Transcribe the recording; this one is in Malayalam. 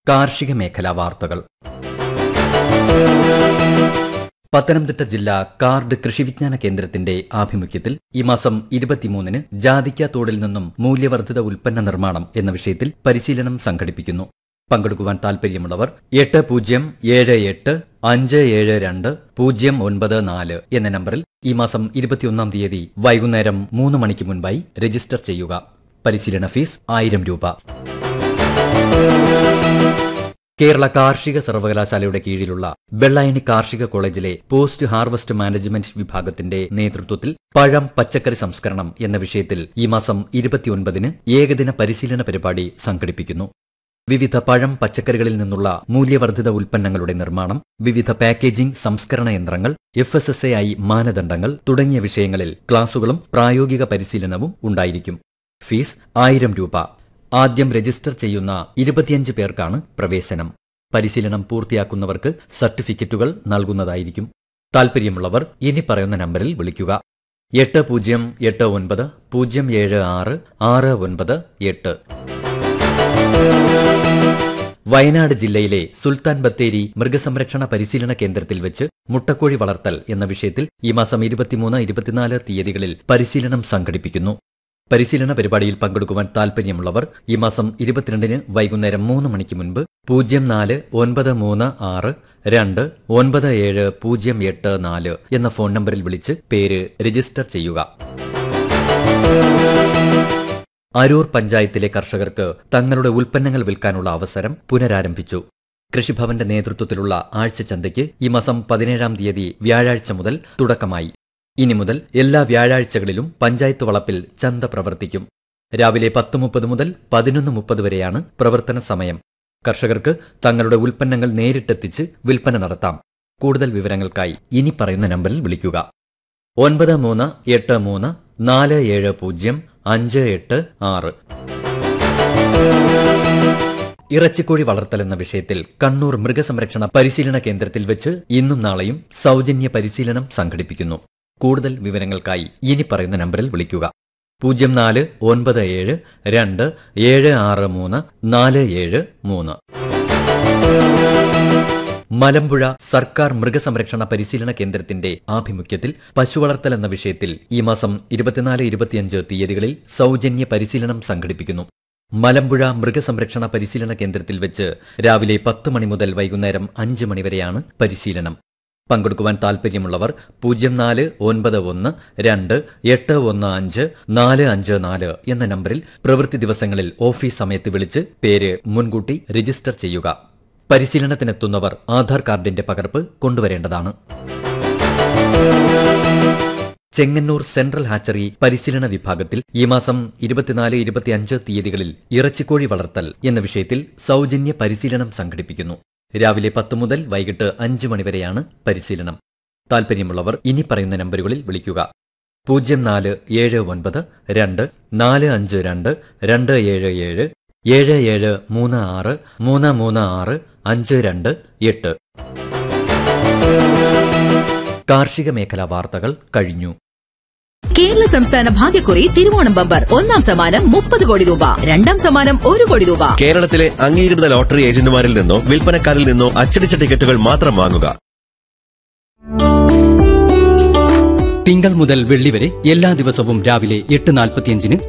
കാർഷിക മേഖലാ വാർത്തകൾ പത്തനംതിട്ട ജില്ലാ കാർഡ് കൃഷിവിജ്ഞാന കേന്ദ്രത്തിന്റെ ആഭിമുഖ്യത്തിൽ ഈ മാസം ഇരുപത്തിമൂന്നിന് ജാതിക്ക തോടിൽ നിന്നും മൂല്യവർദ്ധിത ഉൽപ്പന്ന നിർമ്മാണം എന്ന വിഷയത്തിൽ പരിശീലനം സംഘടിപ്പിക്കുന്നു പങ്കെടുക്കുവാൻ താൽപര്യമുള്ളവർ എട്ട് പൂജ്യം ഏഴ് എട്ട് അഞ്ച് ഏഴ് രണ്ട് പൂജ്യം ഒൻപത് നാല് എന്ന നമ്പറിൽ ഈ മാസം ഇരുപത്തിയൊന്നാം തീയതി വൈകുന്നേരം മൂന്ന് മണിക്ക് മുൻപായി രജിസ്റ്റർ ചെയ്യുക പരിശീലന ഫീസ് ആയിരം രൂപ കേരള കാർഷിക സർവകലാശാലയുടെ കീഴിലുള്ള വെള്ളായണി കാർഷിക കോളേജിലെ പോസ്റ്റ് ഹാർവസ്റ്റ് മാനേജ്മെന്റ് വിഭാഗത്തിന്റെ നേതൃത്വത്തിൽ പഴം പച്ചക്കറി സംസ്കരണം എന്ന വിഷയത്തിൽ ഈ മാസം ഇരുപത്തിയൊൻപതിന് ഏകദിന പരിശീലന പരിപാടി സംഘടിപ്പിക്കുന്നു വിവിധ പഴം പച്ചക്കറികളിൽ നിന്നുള്ള മൂല്യവർദ്ധിത ഉൽപ്പന്നങ്ങളുടെ നിർമ്മാണം വിവിധ പാക്കേജിംഗ് സംസ്കരണ യന്ത്രങ്ങൾ F S S A I മാനദണ്ഡങ്ങൾ തുടങ്ങിയ വിഷയങ്ങളിൽ ക്ലാസുകളും പ്രായോഗിക പരിശീലനവും ഉണ്ടായിരിക്കും ഫീസ് ആയിരം രൂപ ആദ്യം രജിസ്റ്റർ ചെയ്യുന്ന ഇരുപത്തിയഞ്ച് പേർക്കാണ് പ്രവേശനം പരിശീലനം പൂർത്തിയാക്കുന്നവർക്ക് സർട്ടിഫിക്കറ്റുകൾ നൽകുന്നതായിരിക്കും താൽപര്യമുള്ളവർ ഇനി പറയുന്ന നമ്പറിൽ വിളിക്കുക എട്ട് പൂജ്യം എട്ട് ഒൻപത് പൂജ്യം ഏഴ് ആറ് ആറ് ഒൻപത് എട്ട് വയനാട് ജില്ലയിലെ സുൽത്താൻ ബത്തേരി മൃഗസംരക്ഷണ പരിശീലന കേന്ദ്രത്തിൽ വെച്ച് മുട്ടക്കോഴി വളർത്തൽ എന്ന വിഷയത്തിൽ ഈ മാസം ഇരുപത്തിമൂന്ന് ഇരുപത്തിനാല് തീയതികളിൽ പരിശീലനം സംഘടിപ്പിക്കുന്നു പരിശീലന പരിപാടിയിൽ പങ്കെടുക്കുവാൻ താൽപര്യമുള്ളവർ ഈ മാസം ഇരുപത്തിരണ്ടിന് വൈകുന്നേരം മൂന്ന് മണിക്ക് മുൻപ് പൂജ്യം നാല് ഒൻപത് മൂന്ന് ആറ് രണ്ട് ഒൻപത് ഏഴ് പൂജ്യം എട്ട് നാല് എന്ന ഫോൺ നമ്പറിൽ വിളിച്ച് പേര് രജിസ്റ്റർ ചെയ്യുക അരൂർ പഞ്ചായത്തിലെ കർഷകർക്ക് തങ്ങളുടെ ഉൽപ്പന്നങ്ങൾ വിൽക്കാനുള്ള അവസരം പുനരാരംഭിച്ചു കൃഷിഭവന്റെ നേതൃത്വത്തിലുള്ള ആഴ്ചച്ചന്തയ്ക്ക് ഈ മാസം പതിനേഴാം തീയതി വ്യാഴാഴ്ച മുതൽ തുടക്കമായി ഇനി മുതൽ എല്ലാ വ്യാഴാഴ്ചകളിലും പഞ്ചായത്ത് വളപ്പിൽ ചന്ത പ്രവർത്തിക്കും രാവിലെ പത്ത് മുപ്പത് മുതൽ പതിനൊന്ന് മുപ്പത് വരെയാണ് പ്രവർത്തന സമയം കർഷകർക്ക് തങ്ങളുടെ ഉൽപ്പന്നങ്ങൾ നേരിട്ടെത്തിച്ച് വിൽപ്പന നടത്താം കൂടുതൽ വിവരങ്ങൾക്കായി ഇനി പറയുന്ന നമ്പറിൽ വിളിക്കുക ഒൻപത് മൂന്ന് എട്ട് മൂന്ന് നാല് ഏഴ് പൂജ്യം അഞ്ച് എട്ട് ആറ് ഇറച്ചിക്കോഴി വളർത്തൽ എന്ന വിഷയത്തിൽ കണ്ണൂർ മൃഗസംരക്ഷണ പരിശീലന കേന്ദ്രത്തിൽ വെച്ച് ഇന്നും നാളെയും സൗജന്യ പരിശീലനം സംഘടിപ്പിക്കുന്നു കൂടുതൽ വിവരങ്ങൾക്കായി ഇനി പറയുന്ന നമ്പറിൽ വിളിക്കുക പൂജ്യം നാല് ഒൻപത് ഏഴ് രണ്ട് ഏഴ് ആറ് മൂന്ന് നാല് ഏഴ് മൂന്ന് മലമ്പുഴ സർക്കാർ മൃഗസംരക്ഷണ പരിശീലന കേന്ദ്രത്തിന്റെ ആഭിമുഖ്യത്തിൽ പശുവളർത്തൽ എന്ന വിഷയത്തിൽ ഈ മാസം ഇരുപത്തിനാല് ഇരുപത്തിയഞ്ച് തീയതികളിൽ സൗജന്യ പരിശീലനം സംഘടിപ്പിക്കുന്നു മലമ്പുഴ മൃഗസംരക്ഷണ പരിശീലന കേന്ദ്രത്തിൽ വെച്ച് രാവിലെ പത്ത് മണി മുതൽ വൈകുന്നേരം അഞ്ച് മണിവരെയാണ് പരിശീലനം പങ്കെടുക്കുവാൻ താൽപര്യമുള്ളവർ പൂജ്യം നാല് ഒൻപത് ഒന്ന് രണ്ട് എട്ട് ഒന്ന് അഞ്ച് നാല് അഞ്ച് നാല് എന്ന നമ്പറിൽ പ്രവൃത്തി ദിവസങ്ങളിൽ ഓഫീസ് സമയത്ത് വിളിച്ച് പേര് മുൻകൂട്ടി രജിസ്റ്റർ ചെയ്യുക പരിശീലനത്തിനെത്തുന്നവർ ആധാർ കാർഡിന്റെ പകർപ്പ് കൊണ്ടുവരേണ്ടതാണ് ചെങ്ങന്നൂർ സെൻട്രൽ ഹാച്ചറി പരിശീലന വിഭാഗത്തിൽ ഈ മാസം ഇരുപത്തിനാല് ഇരുപത്തിയഞ്ച് തീയതികളിൽ ഇറച്ചിക്കോഴി വളർത്തൽ എന്ന വിഷയത്തിൽ സൗജന്യ പരിശീലനം സംഘടിപ്പിക്കുന്നു രാവിലെ പത്ത് മുതൽ വൈകിട്ട് അഞ്ച് മണിവരെയാണ് പരിശീലനം താൽപര്യമുള്ളവർ ഇനി പറയുന്ന നമ്പറുകളിൽ വിളിക്കുക പൂജ്യം നാല് ഏഴ് ഒൻപത് രണ്ട് നാല് അഞ്ച് രണ്ട് രണ്ട് ഏഴ് ഏഴ് ഏഴ് ഏഴ് മൂന്ന് ആറ് മൂന്ന് മൂന്ന് ആറ് അഞ്ച് രണ്ട് എട്ട് കാർഷിക മേഖലാ വാർത്തകൾ കഴിഞ്ഞു കേരള സംസ്ഥാന ഭാഗ്യക്കുറി തിരുവോണം ബമ്പർ ഒന്നാം സമ്മാനം മുപ്പത് കോടി രൂപ രണ്ടാം സമ്മാനം ഒരു കോടി രൂപ കേരളത്തിലെ അംഗീകൃത ലോട്ടറി ഏജന്റുമാരിൽ നിന്നോ വിൽപ്പനക്കാരിൽ നിന്നോ അച്ചടിച്ച ടിക്കറ്റുകൾ മാത്രം വാങ്ങുക തിങ്കൾ മുതൽ വെള്ളി വരെ എല്ലാ ദിവസവും രാവിലെ എട്ട് നാൽപ്പത്തിയഞ്ചിന്